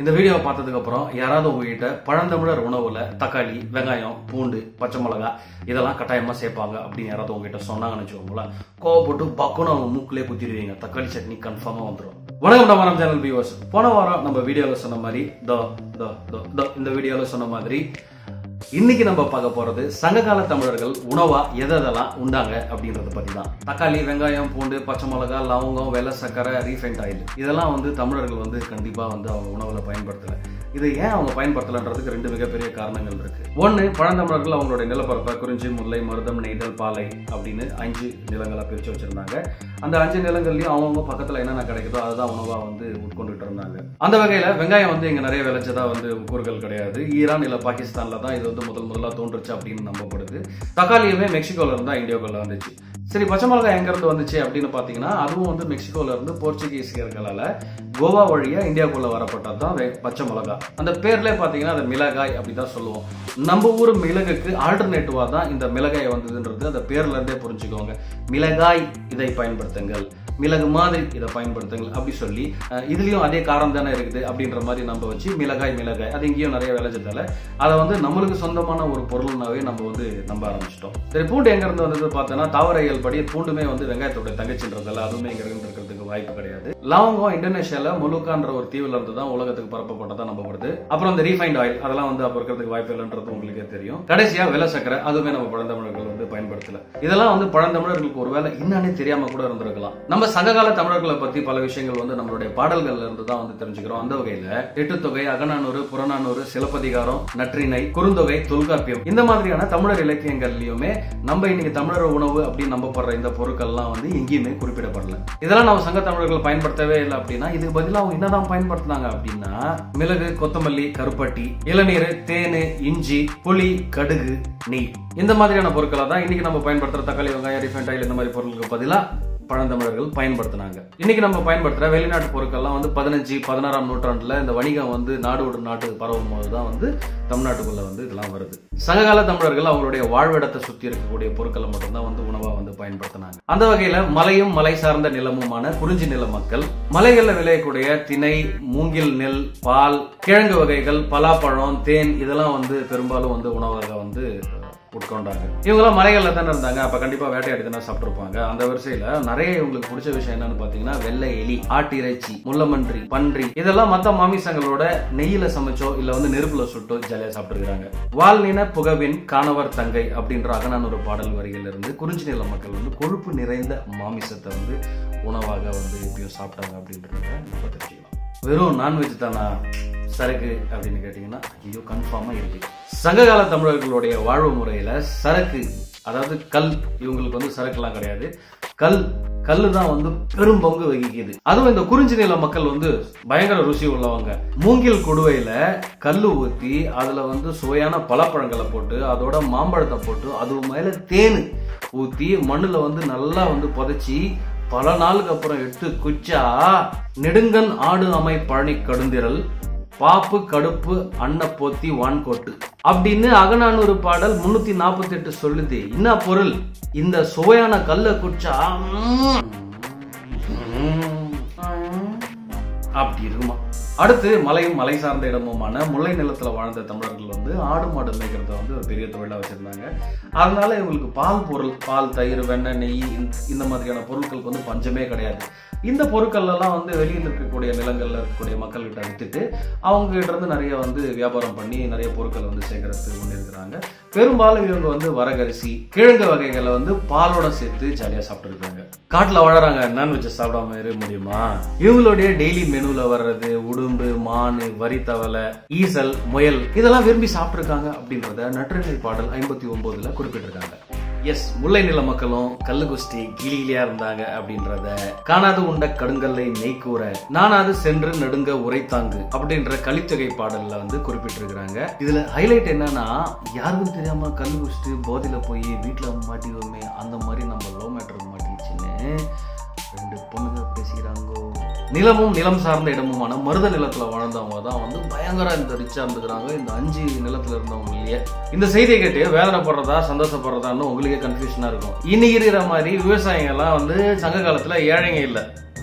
இந்த வீடியோவை பார்த்ததுக்கு அப்புறம் யாராவது உங்ககிட்ட பழந்தமிழர் உணவுல தக்காளி வெங்காயம் பூண்டு பச்சை மிளகாய் இதெல்லாம் கட்டாயமா சேர்ப்பாங்க அப்படின்னு யாராவது உங்ககிட்ட சொன்னாங்கன்னு வச்சுக்கோங்களேன் கோவப்பட்டு பக்குன்னு அவங்க மூக்கிலே குத்திடுவீங்க தக்காளி சட்னி கன்ஃபார்மா வந்துடும் வணக்கம் நம்ம சேனல் வியூவர்ஸ் போன வாரம் நம்ம வீடியோல சொன்ன மாதிரி தோ தோ தோ தோ இந்த வீடியோல சொன்ன மாதிரி இன்னைக்கு நம்ம பார்க்க போறது சங்ககால தமிழர்கள் உணவா எதை எதெல்லாம் உண்டாங்க அப்படின்றத பத்தி தான் தக்காளி வெங்காயம் பூண்டு பச்சை மிளகாய் லவங்கம் வெள்ளை சக்கரை ரீஃபைண்ட் ஆயில் இதெல்லாம் வந்து தமிழர்கள் வந்து கண்டிப்பா வந்து அவங்க உணவுல பயன்படுத்தல இதை ஏன் அவங்க பயன்படுத்தலன்றதுக்கு ரெண்டு மிகப்பெரிய காரணங்கள் இருக்கு ஒன்னு பழந்தமிழர்கள் அவங்களுடைய நிலப்பரப்பை குறிஞ்சி முல்லை மருதம் நெய்தல் பாலை அப்படின்னு அஞ்சு நிலங்களா பிரிச்சு வச்சிருந்தாங்க அந்த அஞ்சு நிலங்கள்லயும் அவங்கவுங்க பக்கத்துல என்னென்ன கிடைக்குதோ அதுதான் உணவா வந்து உட்கொண்டுட்டு இருந்தாங்க அந்த வகையில வெங்காயம் வந்து இங்க நிறைய விளைச்சதா வந்து கூறுகள் கிடையாது ஈரான் இல்ல பாகிஸ்தான்ல தான் இது வந்து முதல் முதலா தோன்றுச்சு அப்படின்னு நம்பப்படுது தக்காளியுமே மெக்சிகோல இருந்தா இந்தியாவுக்குள்ள வந்துச்சு சரி பச்சை மிளகாய் எங்க இருந்து வந்துச்சு அப்படின்னு பாத்தீங்கன்னா அதுவும் வந்து மெக்சிகோல இருந்து போர்ச்சுகீசியர்களால கோவா வழியா இந்தியாவுக்குள்ள வரப்பட்டது தான் வெ- பச்சை மிளகாய் அந்த பேர்ல பாத்தீங்கன்னா அது மிளகாய் அப்படிதான் சொல்லுவோம் நம்ம ஊர் மிளகுக்கு ஆல்டர்னேட்டிவா தான் இந்த மிளகாய் வந்ததுன்றது அந்த பேர்ல இருந்தே புரிஞ்சுக்கோங்க மிளகாய் இதை பயன்படுத்துங்கள் மிளகு மாதிரி இதை பயன்படுத்துங்கள் அப்படி சொல்லி அஹ், இதுலயும் அதே காரம் தானே இருக்குது அப்படின்ற மாதிரி நம்ம வச்சு மிளகாய் மிளகாய் அது இங்கேயும் நிறைய விளைஞ்சதால அதை வந்து நம்மளுக்கு சொந்தமான ஒரு பொருள்னாவே நம்ம வந்து நம்ப ஆரம்பிச்சிட்டோம் சரி பூண்டு எங்க இருந்து வந்தது பார்த்தோன்னா தாவரையல் படி பூண்டுமே வந்து வெங்காயத்தோட தங்கச்சின்றதால அதுவுமே இங்க இருந்து இருக்கிறதுக்கு வாய்ப்பு கிடையாது லவங்கம் இந்தோனேஷியால முலுக்கான்ற ஒரு தீவுல இருந்து தான் உலகத்துக்கு பரப்பப்பட்டதா நம்பப்படுது அப்புறம் இந்த ரீஃபைண்ட் ஆயில் அதெல்லாம் வந்து அப்ப இருக்கிறதுக்கு வாய்ப்பு இல்லைன்றது உங்களுக்கே தெரியும் கடைசியா வெள்ளை சக்கரை அதுவுமே நம்ம பழந்தமிழர்கள் வந்து பயன்படுத்தல இதெல்லாம் வந்து பழந்தமிழர்களுக்கு ஒருவேளை இன்னும் தெரியாம கூட இருந்திருக்கலாம் நம்ம சங்ககால தமிழர்களை பத்தி பல விஷயங்கள் வந்து நம்மளுடைய பாடல்கள்ல இருந்து தான் வந்து தெரிஞ்சுக்கிறோம் அந்த வகையில எட்டுத்தொகை அகநானூறு புறநானூறு சிலப்பதிகாரம் நற்றிணை குறுந்தொகை தொல்காப்பியம் இந்த மாதிரியான தமிழர் இலக்கியங்கள்லயுமே நம்ம இன்னைக்கு தமிழர் உணவு அப்படின்னு நம்பப்படுற இந்த பொருட்கள்லாம் வந்து எங்கேயுமே குறிப்பிடப்படல இதெல்லாம் நம்ம சங்க தமிழர்கள் பயன்படுத்தவே இல்லை அப்படின்னா இதுக்கு பதிலா அவங்க என்னதான் பயன்படுத்தினாங்க அப்படின்னா மிளகு கொத்தமல்லி கருப்பட்டி இளநீர் தேனு இஞ்சி புளி கடுகு நெய் இந்த மாதிரியான பொருட்களை தான் இன்னைக்கு நம்ம பயன்படுத்துற தக்காளி வெங்காயம் ரிஃபைண்ட் ஆயில் இந்த மாதிரி பொருட்களுக்கு பதிலா பழந்தமிழர்கள் பயன்படுத்தினாங்க இன்னைக்கு நம்ம பயன்படுத்துற வெளிநாட்டு பொருட்கள்லாம் வந்து பதினஞ்சு பதினாறாம் நூற்றாண்டுல இந்த வணிகம் வந்து நாடு விட்டு நாட்டுக்கு பரவும் போது தான் வந்து தமிழ்நாட்டுக்குள்ள வந்து இதெல்லாம் வருது சங்ககால தமிழர்கள் அவங்களுடைய வாழ்விடத்தை சுத்தி இருக்கக்கூடிய பொருட்களை மட்டும்தான் வந்து உணவா வந்து பயன்படுத்தினாங்க அந்த வகையில மலையும் மலை சார்ந்த நிலமுமான குறிஞ்சி நில மக்கள் மலைகள்ல விளையக்கூடிய திணை மூங்கில் நெல் பால் கிழங்கு வகைகள் பலாப்பழம் தேன் இதெல்லாம் வந்து பெரும்பாலும் வந்து உணவாக வந்து உட்கொண்டாங்க இவங்கெல்லாம் மலைகள்ல தானே இருந்தாங்க அப்ப கண்டிப்பா வேட்டையாடி தானே சாப்பிட்டுருப்பாங்க அந்த வரிசையில நிறைய இவங்களுக்கு பிடிச்ச விஷயம் என்னன்னு பாத்தீங்கன்னா வெள்ளை எலி ஆட்டு இறைச்சி முள்ளமன்றி பன்றி இதெல்லாம் மத்த மாமிசங்களோட நெய்யில சமைச்சோ இல்ல வந்து நெருப்புல சுட்டோ ஜாலியா சாப்பிட்டுருக்காங்க வால்நின புகவின் காணவர் தங்கை அப்படின்ற அகனானூறு பாடல் வரிகள் இருந்து குறிஞ்சி நில மக்கள் வந்து கொழுப்பு நிறைந்த மாமிசத்தை வந்து உணவாக வந்து எப்படியும் சாப்பிட்டாங்க அப்படின்றத நம்ம தெரிஞ்சுக்கலாம் வெறும் நான்வெஜ் தானா சரக்கு அப்படின்னு கேட்டீங்கன்னா ஐயோ கன்ஃபார்மா இருக்கு சங்ககால தமிழர்களுடைய வாழ்வு முறையில சரக்கு அதாவது கல் இவங்களுக்கு வந்து சரக்குலாம் கிடையாது கல் கல்லு தான் வந்து பெரும் பங்கு வகிக்குது அதுவும் இந்த குறிஞ்சி நில மக்கள் வந்து பயங்கர ருசி உள்ளவங்க மூங்கில் குடுவையில கல்லு ஊத்தி அதுல வந்து சுவையான பழப்பழங்களை போட்டு அதோட மாம்பழத்தை போட்டு அது மேல தேன் ஊத்தி மண்ணுல வந்து நல்லா வந்து புதைச்சி பல நாளுக்கு அப்புறம் எடுத்து குச்சா நெடுங்கன் ஆடு அமை பழனி கடுந்திரல் பாப்பு கடுப்பு அன்னப்போத்தி வான்கோட்டு அப்படின்னு அகநானூறு பாடல் முன்னூத்தி நாற்பத்தி எட்டு சொல்லுது என்ன பொருள் இந்த சுவையான கல்ல குச்சா அப்படி இருக்குமா அடுத்து மலையும் மலை சார்ந்த இடமுமான முல்லை நிலத்துல வாழ்ந்த தமிழர்கள் வந்து ஆடு மாடு மேய்க்கிறத வந்து ஒரு பெரிய தொழிலா வச்சிருந்தாங்க அதனால இவங்களுக்கு பால் பொருள் பால் தயிர் வெண்ணெய் நெய் இந்த- இந்த மாதிரியான பொருட்களுக்கு வந்து பஞ்சமே கிடையாது இந்த பொருட்கள் எல்லாம் வந்து வெளியில் இருக்கக்கூடிய நிலங்கள்ல இருக்கக்கூடிய மக்கள்கிட்ட வித்துட்டு அவங்க கிட்ட இருந்து நிறைய வந்து வியாபாரம் பண்ணி நிறைய பொருட்கள் வந்து சேகரித்து கொண்டிருக்கிறாங்க பெரும்பாலும் இவங்க வந்து வரகரிசி கிழங்கு வகைகளை வந்து பாலோட சேர்த்து ஜாலியா சாப்பிட்டுருக்காங்க காட்டுல வாழறாங்க நான்வெஜ் சாப்பிடாம இருக்க முடியுமா இவங்களுடைய டெய்லி மெனுல வர்றது உடும்பு மானு வரித்தவலை ஈசல் முயல் இதெல்லாம் விரும்பி சாப்பிட்டுருக்காங்க அப்படின்றத நற்றிணை பாடல் ஐம்பத்தி ஒன்பதுல குறிப்பிட்டிருக்காங்க எஸ் முல்லை நில மக்களும் கல்லு குஸ்தி கிளியிலியா இருந்தாங்க அப்படின்றத காணாது உண்ட கடுங்கல்லை நெய்க்கூற நானாது சென்று நடுங்க உரைத்தாங்கு அப்படின்ற கலித்தொகை பாடல்ல வந்து குறிப்பிட்டிருக்கிறாங்க இதுல ஹைலைட் என்னன்னா யாருக்கும் தெரியாம கல்லு குஸ்தி போதையில போய் வீட்டுல மாட்டிவோமே அந்த மாதிரி நம்ம லோ மேட்டர் மாட்டிச்சுன்னு ரெண்டு பொண்ணுங்க பேசிக்கிறாங்கோ நிலமும் நிலம் சார்ந்த இடமுமான மருத நிலத்துல வாழ்ந்தவங்க தான் வந்து பயங்கர இந்த ரிச்சா இருந்துக்கிறாங்க இந்த அஞ்சு நிலத்துல இருந்தவங்களையே இந்த செய்தியை கேட்டு வேதனைப்படுறதா சந்தோஷப்படுறதான்னு உங்களுக்கே கன்ஃபியூஷனா இருக்கும் இன்னைக்கு இருக்கிற மாதிரி விவசாயிங்க எல்லாம் வந்து சங்க காலத்துல ஏழைங்க இல்ல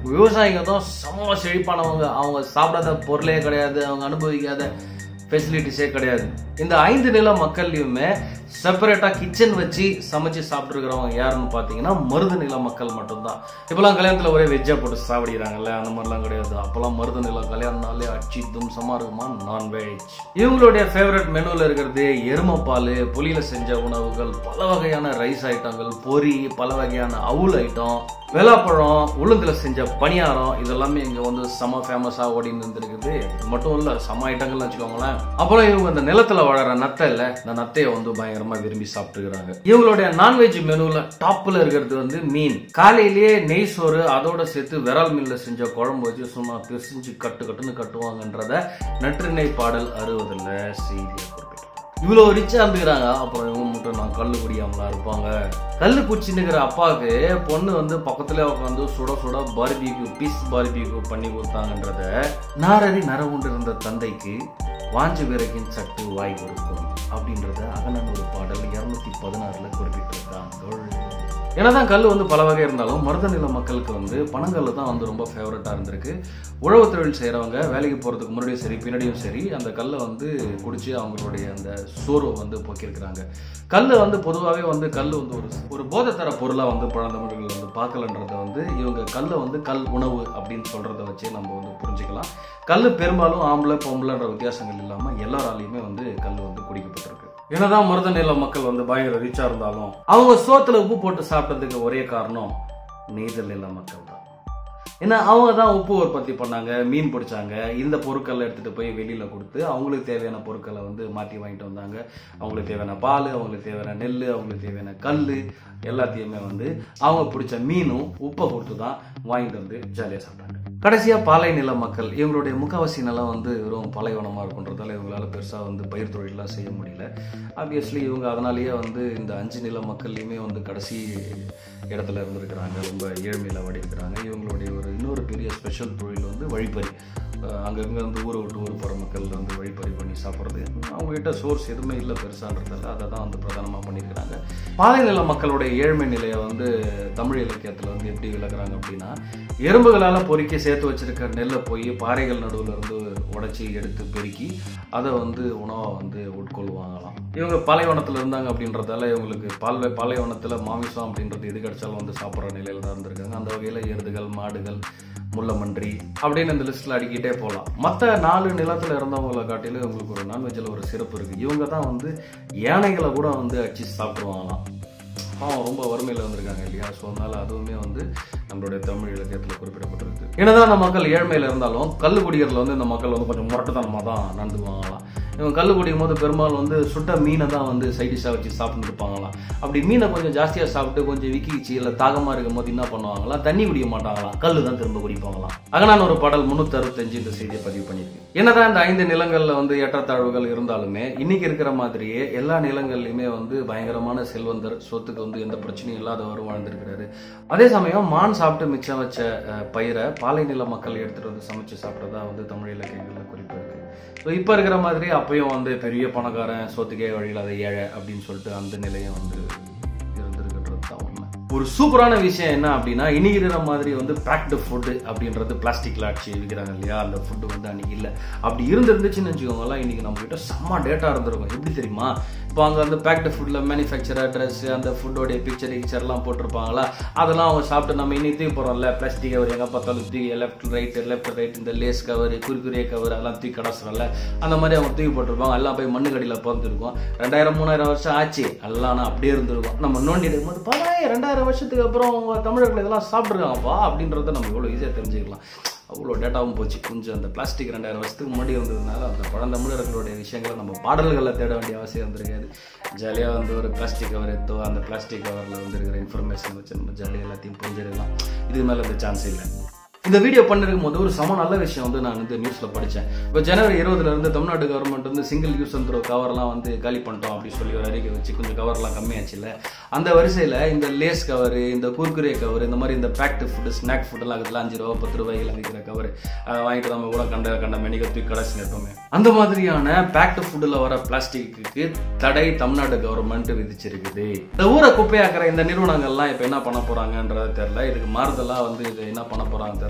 விவசாயிங்க தான் செம்ம செழிப்பானவங்க அவங்க சாப்பிடாத பொருளே கிடையாது அவங்க அனுபவிக்காத ஃபெசிலிட்டிஸே கிடையாது இந்த ஐந்து நில மக்கள்லையுமே செப்பரேட்டா கிச்சன் வச்சு சமைச்சு சாப்பிட்டுருக்கிறவங்க யாருன்னு பார்த்தீங்கன்னா மருது நில மக்கள் மட்டும்தான் இப்பெல்லாம் கல்யாணத்தில் ஒரே வெஜ்ஜா போட்டு சாப்பிடுறாங்கல்ல அந்த மாதிரிலாம் கிடையாது அப்பெல்லாம் மருது நில கல்யாணம்னாலே அச்சி தும்சமா இருக்குமா நான்வெஜ் இவங்களுடைய ஃபேவரட் மெனுவில் இருக்கிறது எருமைப்பால் புளியில செஞ்ச உணவுகள் பல வகையான ரைஸ் ஐட்டங்கள் பொரி பல வகையான அவுல் ஐட்டம் வெளாப்பழம் உளுந்துல செஞ்ச பணியாரம் இதெல்லாமே இங்க வந்து செம ஃபேமஸா ஓடின்னு இருந்திருக்குது இது மட்டும் இல்ல செம ஐட்டங்கள்னு வச்சுக்கோங்களேன் அப்புறம் இவங்க இந்த நிலத்துல வளர நத்தை இல்ல இந்த நத்தையை வந்து பயங்கரமா விரும்பி சாப்பிட்டுக்கிறாங்க இவங்களுடைய நான்வெஜ் மெனுல டாப்ல இருக்கிறது வந்து மீன் காலையிலேயே நெய் சோறு அதோட சேர்த்து விரல் மீன்ல செஞ்ச குழம்பு வச்சு சும்மா பிரிசிஞ்சு கட்டு கட்டுன்னு கட்டுவாங்கன்றத நற்றிணை பாடல் அறுவதில் செய்தியை குறிப்பிட்டாங்க இவ்வளோ ரிச்சா இருந்துக்கிறாங்க அப்புறம் இவங்க மட்டும் நான் கல்லு குடியாமலா இருப்பாங்க கல்லு குச்சின்னுக்கிற அப்பாவுக்கு பொண்ணு வந்து பக்கத்துல உட்காந்து சுட சுட பார்பிக்யூ பீஸ் பார்பிக்யூ பண்ணி கொடுத்தாங்கன்றத நாரடி நரவுண்டு இருந்த தந்தைக்கு வாஞ்சு விறகின் சட்டு வாய் கொடுக்கும் அப்படின்றத அகனன் ஒரு பாடல் இருநூத்தி பதினாறுல குறிப்பிட்டிருக்காங்க என்னதான் கல் வந்து பல வகை இருந்தாலும் மருத நில மக்களுக்கு வந்து பனங்கல் தான் வந்து ரொம்ப ஃபேவரட்டாக இருந்திருக்கு உழவு தொழில் செய்கிறவங்க வேலைக்கு போகிறதுக்கு முன்னாடியும் சரி பின்னாடியும் சரி அந்த கல்லை வந்து குடிச்சு அவங்களுடைய அந்த சோர்வை வந்து போக்கியிருக்கிறாங்க கல் வந்து பொதுவாகவே வந்து கல் வந்து ஒரு ஒரு போதைத்தர பொருளாக வந்து பழந்தமிழர்கள் வந்து பார்க்கலன்றத வந்து இவங்க கல்லை வந்து கல் உணவு அப்படின்னு சொல்கிறத வச்சு நம்ம வந்து புரிஞ்சுக்கலாம் கல் பெரும்பாலும் ஆம்பளை பொம்பளைன்ற வித்தியாசங்கள் இல்லாமல் எல்லாராலையுமே வந்து கல் வந்து குடிக்கப்பட்டிருக்கு என்னதான் மருத நில மக்கள் வந்து பயங்கர ரிச்சா இருந்தாலும் அவங்க சோத்துல உப்பு போட்டு சாப்பிட்டதுக்கு ஒரே காரணம் நெய்தல் நில மக்கள் தான் ஏன்னா அவங்க தான் உப்பு உற்பத்தி பண்ணாங்க மீன் பிடிச்சாங்க இந்த பொருட்களை எடுத்துட்டு போய் வெளியில கொடுத்து அவங்களுக்கு தேவையான பொருட்களை வந்து மாற்றி வாங்கிட்டு வந்தாங்க அவங்களுக்கு தேவையான பால் அவங்களுக்கு தேவையான நெல் அவங்களுக்கு தேவையான கல் எல்லாத்தையுமே வந்து அவங்க பிடிச்ச மீனும் உப்பை கொடுத்து தான் வாங்கிட்டு வந்து ஜாலியாக சாப்பிட்டாங்க கடைசியா பாலை நில மக்கள் இவங்களுடைய முக்காவாசி நிலம் வந்து வெறும் பாலைவனமா இருக்குன்றதால இவங்களால பெருசா வந்து பயிர் தொழிலாம் செய்ய முடியல ஆப்வியஸ்லி இவங்க அதனாலேயே வந்து இந்த அஞ்சு நில மக்கள்லையுமே வந்து கடைசி இடத்துல இருந்திருக்கிறாங்க ரொம்ப ஏழ்மையில வாடி இருக்கிறாங்க இவங்களுடைய ஒரு இன்னொரு பெரிய ஸ்பெஷல் தொழில் வந்து வழிப்பறி அஹ் அங்கங்க வந்து ஊரை விட்டு ஊர் போகிற மக்கள் வந்து வழிப்பறி பண்ணி சாப்பிட்றது அவங்ககிட்ட சோர்ஸ் எதுவுமே இல்லை பெருசான்றதால அதை தான் வந்து பிரதானமாக பண்ணியிருக்கிறாங்க பாலை நில மக்களுடைய ஏழ்மை நிலையை வந்து தமிழ் இலக்கியத்தில் வந்து எப்படி விளக்குறாங்க அப்படின்னா எறும்புகளால் பொறுக்கி சேர்த்து வச்சிருக்க நெல்லை போய் பாறைகள் நடுவில் இருந்து உடைச்சி எடுத்து பெருக்கி அதை வந்து உணவாக வந்து உட்கொள்வாங்களாம் இவங்க பாலைவனத்தில் இருந்தாங்க அப்படின்றதால இவங்களுக்கு பால் பாலைவனத்தில் மாமிசம் அப்படின்றது எது கிடைச்சாலும் வந்து சாப்பிட்ற நிலையில தான் இருந்திருக்காங்க அந்த வகையில் எருதுகள் மாடுகள் முள்ளமன்றி அப்படின்னு இந்த லிஸ்ட்டில் அடிக்கிட்டே போகலாம் மற்ற நாலு நிலத்தில் இருந்தவங்களை காட்டிலும் இவங்களுக்கு ஒரு நான்வெஜ்ஜில் ஒரு சிறப்பு இருக்குது இவங்க தான் வந்து யானைகளை கூட வந்து அடிச்சு சாப்பிடுவாங்களாம் பாவம் ரொம்ப வறுமையில் வந்திருக்காங்க இல்லையா ஸோ அதனால அதுவுமே வந்து நம்மளுடைய தமிழ் இலக்கியத்தில் குறிப்பிடப்பட்டிருக்கு என்னதான் அந்த மக்கள் ஏழ்மையில் இருந்தாலும் கல் குடிக்கிறதுல வந்து இந்த மக்கள் வந்து கொஞ்சம் முரட்டுத்தனமாக தான் நடந்துக்குவாங்களாம் இவங்க கல் குடிக்கும் போது பெரும்பாலும் வந்து சுட்ட மீனை தான் வந்து சைடிஷாக வச்சு சாப்பிட்டு இருப்பாங்களாம் அப்படி மீனை கொஞ்சம் ஜாஸ்தியாக சாப்பிட்டு கொஞ்சம் விக்கிச்சு இல்லை தாகமாக இருக்கும் போது என்ன பண்ணுவாங்களாம் தண்ணி குடிக்க மாட்டாங்களாம் கல் தான் திரும்ப குடிப்பாங்களாம் அகனான் ஒரு பாடல் முன்னூத்தி அறுபத்தஞ்சு இந்த செய்தியை பதிவு பண்ணியிருக்கு என்னதான் இந்த ஐந்து நிலங்கள்ல வந்து ஏற்றத்தாழ்வுகள் இருந்தாலுமே இன்னைக்கு இருக்கிற மாதிரியே எல்லா நிலங்கள்லயுமே வந்து பயங்கரமான செல்வந்தர் சொத்துக்கு வந்து எந்த பிரச்சனையும் இல்லாதவரும் வாழ்ந்திருக்கிறாரு அதே சமயம் மான் சாப்பிட்டு மிச்சம் வச்ச அஹ், பயிரை பாலை நில மக்கள் எடுத்துட்டு வந்து சமைச்சு சாப்பிட்டதா வந்து தமிழ் இலக்கியங்கள்ல குறிப்பு இருக்கு ஸோ இப்போ இருக்கிற மாதிரி அப்பயும் வந்து பெரிய பணக்காரன் சொத்துக்கே வழியில்லாத ஏழை அப்படின்னு சொல்லிட்டு அந்த நிலையம் வந்து இருந்திருக்குன்றது தான் உண்மை ஒரு சூப்பரான விஷயம் என்ன அப்படின்னா இன்னைக்கு இருக்கிற மாதிரி வந்து பேக்டு ஃபுட்டு அப்படின்றது பிளாஸ்டிக்ல அடிச்சு விற்கிறாங்க இல்லையா அந்த ஃபுட்டு வந்து அன்னைக்கு இல்லை அப்படி இருந்திருந்துச்சுன்னு வச்சுக்கோங்களேன் இன்னைக்கு நம்ம கிட்ட செம்ம டேட்டா இருந்திருக்கும் எப்படி தெரியுமா இப்போ அங்கே வந்து பேக்டு ஃபுட்டில் மேனுஃபேக்சரர் ட்ரெஸ் அந்த ஃபுட்டோடைய பிக்சர் கிக்சர்லாம் போட்டிருப்பாங்களா அதெல்லாம் அவங்க சாப்பிட்டு நம்ம இன்னைக்கு தூக்கி போகிறோம்ல பிளாஸ்டிக் கவர் எங்கே பார்த்தாலும் தூக்கி லெஃப்ட் ரைட் லெஃப்ட் ரைட் இந்த லேஸ் கவர் குறுக்குரிய கவர் அதெல்லாம் தூக்கி கடைசிறல அந்த மாதிரி அவங்க தூக்கி போட்டிருப்பாங்க எல்லாம் போய் மண்ணு கடியில் பிறந்திருக்கும் ரெண்டாயிரம் மூணாயிரம் வருஷம் ஆச்சு எல்லாம் ஆனால் அப்படியே இருந்திருக்கும் நம்ம நோண்டி இருக்கும்போது பரவாயில்ல ரெண்டாயிரம் வருஷத்துக்கு அப்புறம் அவங்க தமிழர்கள் இதெல்லாம் சாப்பிட்ருக்காங்கப்பா அப்படின்றத நம்ம இவ்வளோ ஈஸியாக தெரிஞ்சுக்கலாம் அவ்வளோ டேட்டாவும் போச்சு கொஞ்சம் அந்த பிளாஸ்டிக் ரெண்டாயிரம் வருஷத்துக்கு முன்னாடி இருந்ததுனால அந்த பழந்தமிழர்களுடைய விஷயங்களை நம்ம பாடல்களில் தேட வேண்டிய அவசியம் இருந்திருக்காது ஜாலியாக வந்து ஒரு பிளாஸ்டிக் கவர் எடுத்தோ அந்த பிளாஸ்டிக் கவரில் வந்து இருக்கிற இன்ஃபர்மேஷன் வச்சு நம்ம ஜாலியாக எல்லாத்தையும் புரிஞ்சிடலாம் இதுக்கு மேலே இந்த சான்ஸ் இல்லை இந்த வீடியோ பண்ணிருக்கும் போது ஒரு சம நல்ல விஷயம் வந்து நான் வந்து நியூஸ்ல படிச்சேன் இப்போ ஜனவரி இருபதுல இருந்து தமிழ்நாடு கவர்மெண்ட் வந்து சிங்கிள் யூஸ் அண்ட் த்ரோ கவர்லாம் வந்து காலி பண்ணிட்டோம் அப்படின்னு சொல்லி ஒரு அறிக்கை வச்சு கொஞ்சம் கவர்லாம் கம்மியாச்சுல்ல அந்த வரிசையில இந்த லேஸ் கவர் இந்த குர்குரே கவர் இந்த மாதிரி இந்த பேக்டு ஃபுட்டு ஸ்நாக் ஃபுட்டெல்லாம் இருக்குதுல அஞ்சு ரூபா பத்து ரூபாய்க்கு விற்கிற கவர் வாங்கிட்டு நம்ம கூட கண்ட கண்ட மெனிக்க தூக்கி கடைசி நிற்போமே அந்த மாதிரியான பேக்டு ஃபுட்டில் வர பிளாஸ்டிக்கு தடை தமிழ்நாடு கவர்மெண்ட் விதிச்சிருக்குது இந்த ஊரை குப்பையாக்குற இந்த நிறுவனங்கள்லாம் இப்போ என்ன பண்ண போறாங்கன்றது தெரியல இதுக்கு மாறுதலா வந்து இது என்ன பண்ண போறாங்க தெரியல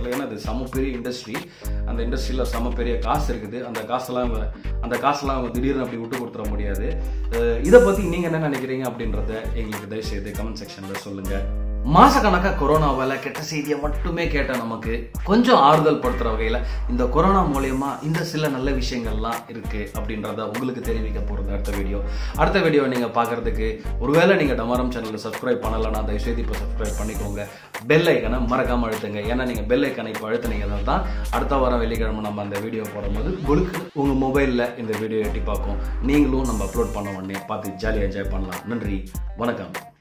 தெரில ஏன்னா இது செம பெரிய இண்டஸ்ட்ரி அந்த இண்டஸ்ட்ரியில் செம பெரிய காசு இருக்குது அந்த காசெல்லாம் அவங்க அந்த காசெல்லாம் அவங்க திடீர்னு அப்படி விட்டு கொடுத்துட முடியாது அஹ் இதை பற்றி நீங்கள் என்ன நினைக்கிறீங்க அப்படின்றத எங்களுக்கு தயவுசெய்து கமெண்ட் செக்ஷனில் சொல்லுங்கள் மாசக்கணக்காக கொரோனாவால் கெட்ட செய்தியை மட்டுமே கேட்ட நமக்கு கொஞ்சம் ஆறுதல் படுத்துற வகையில் இந்த கொரோனா மூலயமா இந்த சில நல்ல விஷயங்கள்லாம் இருக்கு அப்படின்றத உங்களுக்கு தெரிவிக்க போகிறது அடுத்த வீடியோ அடுத்த வீடியோ நீங்கள் பார்க்கறதுக்கு ஒருவேளை நீங்கள் டமாரம் சேனலில் சப்ஸ்கிரைப் பண்ணலைன்னா தயவுசெய்து இப்போ சப்ஸ்கிரைப் பண்ணிக்கோங்க பெல் ஐக்கனை மறக்காம அழுத்துங்க ஏன்னா நீங்கள் பெல் ஐக்கனை இப்போ அழுத்துனீங்கன்னா தான் அடுத்த வாரம் வெள்ளிக்கிழமை நம்ம அந்த வீடியோ போடும்போது உங்களுக்கு உங்கள் மொபைலில் இந்த வீடியோ எட்டி பார்க்கும் நீங்களும் நம்ம அப்லோட் பண்ண உடனே பார்த்து ஜாலியாக என்ஜாய் பண்ணலாம் நன்றி வணக்கம்